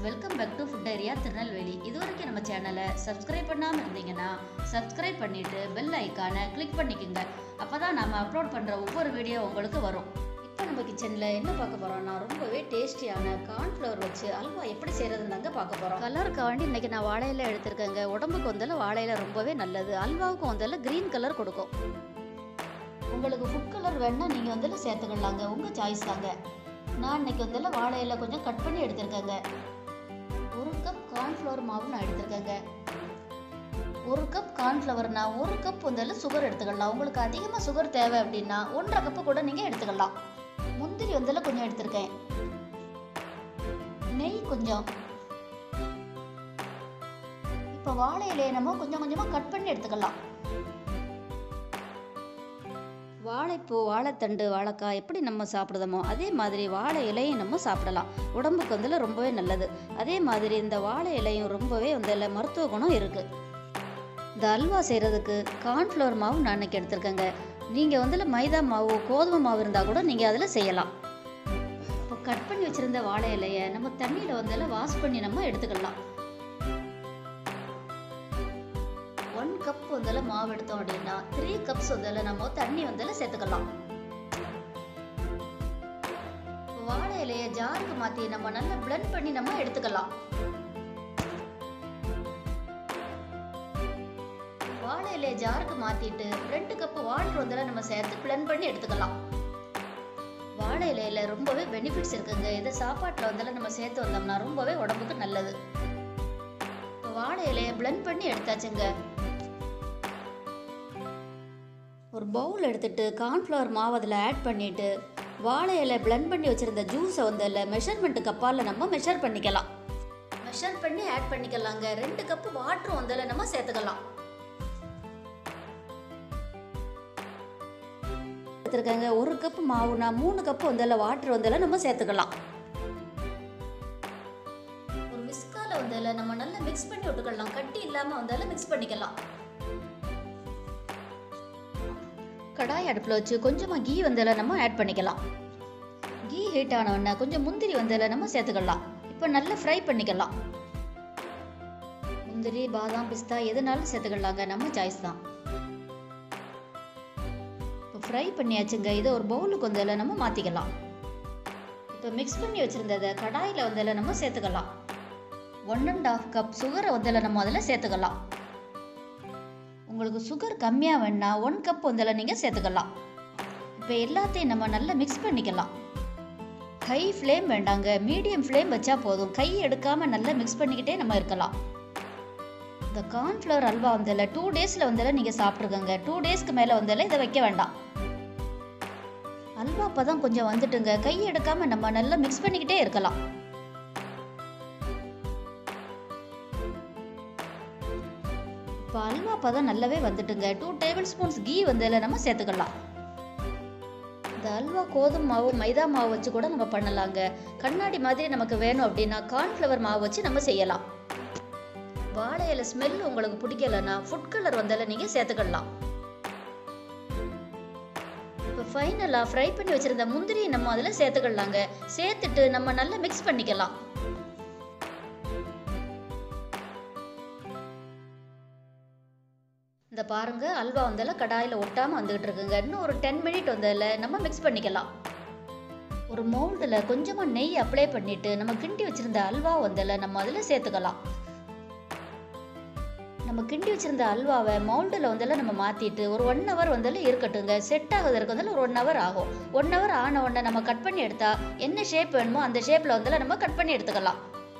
welcome back to food area Tirunelveli இது வரைக்கும் நம்ம சேனலை சப்ஸ்கிரைப் பண்ணாமல் இருந்தீங்கன்னா சப்ஸ்கிரைப் பண்ணிட்டு பெல் ஐக்கானை கிளிக் பண்ணிக்கோங்க அப்போ தான் நம்ம அப்லோட் பண்ணுற ஒவ்வொரு வீடியோ உங்களுக்கு வரும் இப்போ நம்ம கிச்சனில் என்ன பார்க்க போகிறோம்னா ரொம்பவே டேஸ்டியான கார்ன்ஃப்ளவர் வச்சு அல்வா எப்படி செய்கிறதுன்னு தாங்க பார்க்க போகிறோம் கலருக்கு வேண்டி இன்றைக்கி நான் வாழையில எடுத்திருக்கேங்க உடம்புக்கு வந்தால வாழையில ரொம்பவே நல்லது அல்வாவுக்கு வந்தால க்ரீன் கலர் கொடுக்கும் உங்களுக்கு ஃபுட் கலர் வேணால் நீங்கள் வந்து சேர்த்துக்கலாங்க உங்கள் சாய்ஸ் தாங்க நான் இன்னைக்கு வந்து வாழை இலை கொஞ்சம் கட் பண்ணி எடுத்திருக்கேங்க ஒரு கப் கார்ன்ஃப்ளவர் மாவு நான் எடுத்திருக்கேங்க ஒரு கப் கார்ன்ஃப்ளவர்னா ஒரு கப் வந்து சுகர் எடுத்துக்கலாம் உங்களுக்கு அதிகமாக சுகர் தேவை அப்படின்னா ஒன்றரை கப்பு கூட நீங்கள் எடுத்துக்கலாம் முந்திரி வந்து கொஞ்சம் எடுத்திருக்கேன் நெய் கொஞ்சம் இப்போ வாழை இலையை நம்ம கொஞ்சம் கொஞ்சமாக கட் பண்ணி எடுத்துக்கலாம் வாழைப்பூ வாழைத்தண்டு வாழைக்காய் எப்படி நம்ம சாப்பிடுதோமோ அதே மாதிரி வாழை இலையும் நம்ம சாப்பிடலாம் உடம்புக்கு வந்து ரொம்பவே நல்லது அதே மாதிரி இந்த வாழை இலையும் ரொம்பவே வந்து மருத்துவ குணம் இருக்குது இந்த அல்வா செய்கிறதுக்கு கார்ன்ஃப்ளவர் மாவு நான் இன்னைக்கு எடுத்திருக்கேங்க நீங்கள் வந்து மைதா மாவு கோதுமை மாவு இருந்தால் கூட நீங்கள் அதில் செய்யலாம் இப்போ கட் பண்ணி வச்சுருந்த வாழை இலையை நம்ம தண்ணியில் வந்து வாஷ் பண்ணி நம்ம எடுத்துக்கலாம் ஒன் கப் வந்து மாவு எடுத்தோம் அப்படின்னா த்ரீ கப்ஸ் வந்து நம்ம தண்ணி வந்து சேர்த்துக்கலாம் வாழை இலைய ஜாருக்கு மாத்தி நம்ம நல்லா பிளெண்ட் பண்ணி நம்ம எடுத்துக்கலாம் வாழை இலைய ஜாருக்கு மாத்திட்டு ரெண்டு கப் வாட்டர் வந்து நம்ம சேர்த்து பிளெண்ட் பண்ணி எடுத்துக்கலாம் வாழை இலையில ரொம்பவே பெனிஃபிட்ஸ் இருக்குங்க இதை சாப்பாட்டில் வந்து நம்ம சேர்த்து வந்தோம்னா ரொம்பவே உடம்புக்கு நல்லது வாழை இலைய பிளெண்ட் பண்ணி எடுத்தாச்சுங்க ஒரு பவுல் எடுத்துட்டு கார்ன்ஃப்ளவர் மாவு அதில் ஆட் பண்ணிவிட்டு வாழை இலை பிளெண்ட் பண்ணி வச்சுருந்த ஜூஸை வந்து அதில் மெஷர்மெண்ட்டு கப்பால் நம்ம மெஷர் பண்ணிக்கலாம் மெஷர் பண்ணி ஆட் பண்ணிக்கலாங்க ரெண்டு கப்பு வாட்டரும் வந்து அதில் நம்ம சேர்த்துக்கலாம் எடுத்துருக்காங்க ஒரு கப்பு மாவுனா மூணு கப்பு வந்து அதில் வாட்டர் வந்து அதில் நம்ம சேர்த்துக்கலாம் ஒரு விஸ்கால வந்து அதில் நம்ம நல்லா மிக்ஸ் பண்ணி விட்டுக்கலாம் கட்டி இல்லாமல் வந்து அதில் மிக்ஸ் பண்ணிக்கலாம் கடாய் அடுப்பில் வச்சு கொஞ்சமாக கீ வந்ததில் நம்ம ஆட் பண்ணிக்கலாம் கீ ஹீட் ஆனவுடனே கொஞ்சம் முந்திரி வந்ததில் நம்ம சேர்த்துக்கலாம் இப்போ நல்லா ஃப்ரை பண்ணிக்கலாம் முந்திரி பாதாம் பிஸ்தா எதுனாலும் சேர்த்துக்கலாங்க நம்ம சாய்ஸ் தான் இப்போ ஃப்ரை பண்ணியாச்சுங்க இதை ஒரு பவுலுக்கு வந்ததில் நம்ம மாற்றிக்கலாம் இப்போ மிக்ஸ் பண்ணி வச்சுருந்ததை கடாயில் வந்ததில் நம்ம சேர்த்துக்கலாம் ஒன் அண்ட் ஆஃப் கப் சுகரை வந்ததில் நம்ம அதில் சேர்த்துக்கலாம் உங்களுக்கு சுகர் கம்மியாக வேணா ஒன் கப் வந்தில் நீங்கள் சேர்த்துக்கலாம் இப்போ எல்லாத்தையும் நம்ம நல்லா மிக்ஸ் பண்ணிக்கலாம் ஹை ஃப்ளேம் வேண்டாங்க மீடியம் ஃப்ளேம் வச்சா போதும் கை எடுக்காமல் நல்லா மிக்ஸ் பண்ணிக்கிட்டே நம்ம இருக்கலாம் இந்த கார்ன்ஃப்ளவர் அல்வா வந்தில் டூ டேஸில் வந்தில் நீங்கள் சாப்பிட்ருக்கங்க டூ டேஸ்க்கு மேலே வந்தில் இதை வைக்க வேண்டாம் அல்வா அப்போ தான் கொஞ்சம் வந்துட்டுங்க கை எடுக்காமல் நம்ம நல்லா மிக்ஸ் பண்ணிக்கிட்டே இருக்கலாம் இப்போ அல்வா பதம் நல்லாவே வந்துட்டுங்க டூ டேபிள் ஸ்பூன்ஸ் கீ வந்து அதில் நம்ம சேர்த்துக்கலாம் இந்த அல்வா கோதுமை மாவு மைதா மாவு வச்சு கூட நம்ம பண்ணலாங்க கண்ணாடி மாதிரி நமக்கு வேணும் அப்படின்னா கார்ன்ஃப்ளவர் மாவு வச்சு நம்ம செய்யலாம் வாழை இலை ஸ்மெல் உங்களுக்கு பிடிக்கலன்னா ஃபுட் கலர் வந்தால நீங்கள் சேர்த்துக்கலாம் இப்போ ஃபைனலாக ஃப்ரை பண்ணி வச்சுருந்த முந்திரியை நம்ம அதில் சேர்த்துக்கலாங்க சேர்த்துட்டு நம்ம நல்லா மிக்ஸ் பண்ணிக்கலாம் இந்த பாருங்க அல்வா வந்தால கடாயில் ஒட்டாமல் வந்துகிட்டு இருக்குங்க இன்னும் ஒரு டென் மினிட் வந்ததில் நம்ம மிக்ஸ் பண்ணிக்கலாம் ஒரு மோல்டில் கொஞ்சமாக நெய் அப்ளை பண்ணிட்டு நம்ம கிண்டி வச்சிருந்த அல்வா வந்ததில் நம்ம அதில் சேர்த்துக்கலாம் நம்ம கிண்டி வச்சிருந்த அல்வாவை மவுல்டில் வந்தால நம்ம மாற்றிட்டு ஒரு ஒன் ஹவர் வந்தாலும் இருக்கட்டுங்க செட் ஆகுறதுக்கு வந்தாலும் ஒரு ஒன் ஹவர் ஆகும் ஒன் ஹவர் ஆன உடனே நம்ம கட் பண்ணி எடுத்தா என்ன ஷேப் வேணுமோ அந்த ஷேப்பில் வந்தால நம்ம கட் பண்ணி எடுத்துக்கலாம்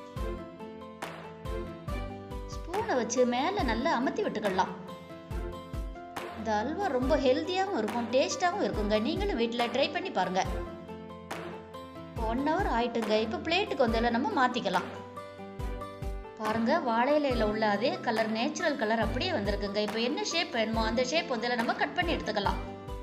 ஸ்பூனை வச்சு மேலே நல்லா அமர்த்தி விட்டுக்கலாம் இந்த அல்வா ரொம்ப ஹெல்த்தியாகவும் இருக்கும் டேஸ்ட்டாகவும் இருக்குங்க நீங்களும் வீட்டில் ட்ரை பண்ணி பாருங்கள் இப்போ ஒன் ஹவர் ஆயிட்டுங்க இப்போ பிளேட்டுக்கு வந்தால நம்ம மாற்றிக்கலாம் பாருங்க வாழை இலையில் உள்ள அதே கலர் நேச்சுரல் கலர் அப்படியே வந்திருக்குங்க இப்போ என்ன ஷேப் வேணுமோ அந்த ஷேப் வந்தால நம்ம கட் பண்ணி எடுத்துக்கலாம்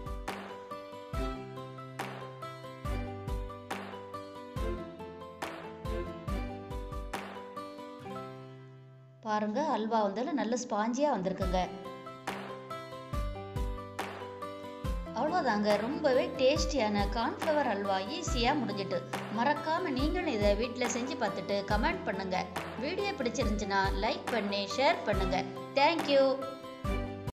பாருங்க அல்வா வந்தால நல்ல ஸ்பாஞ்சியாக வந்திருக்குங்க அவ்வளோதான் அவ்வளோதாங்க ரொம்பவே டேஸ்டியான கார்ன்ஃப்ளவர் அல்வா ஈஸியாக முடிஞ்சிட்டு மறக்காமல் நீங்களும் இதை வீட்டில் செஞ்சு பார்த்துட்டு கமெண்ட் பண்ணுங்கள் வீடியோ பிடிச்சிருந்துச்சுன்னா லைக் பண்ணி ஷேர் பண்ணுங்கள் தேங்க்யூ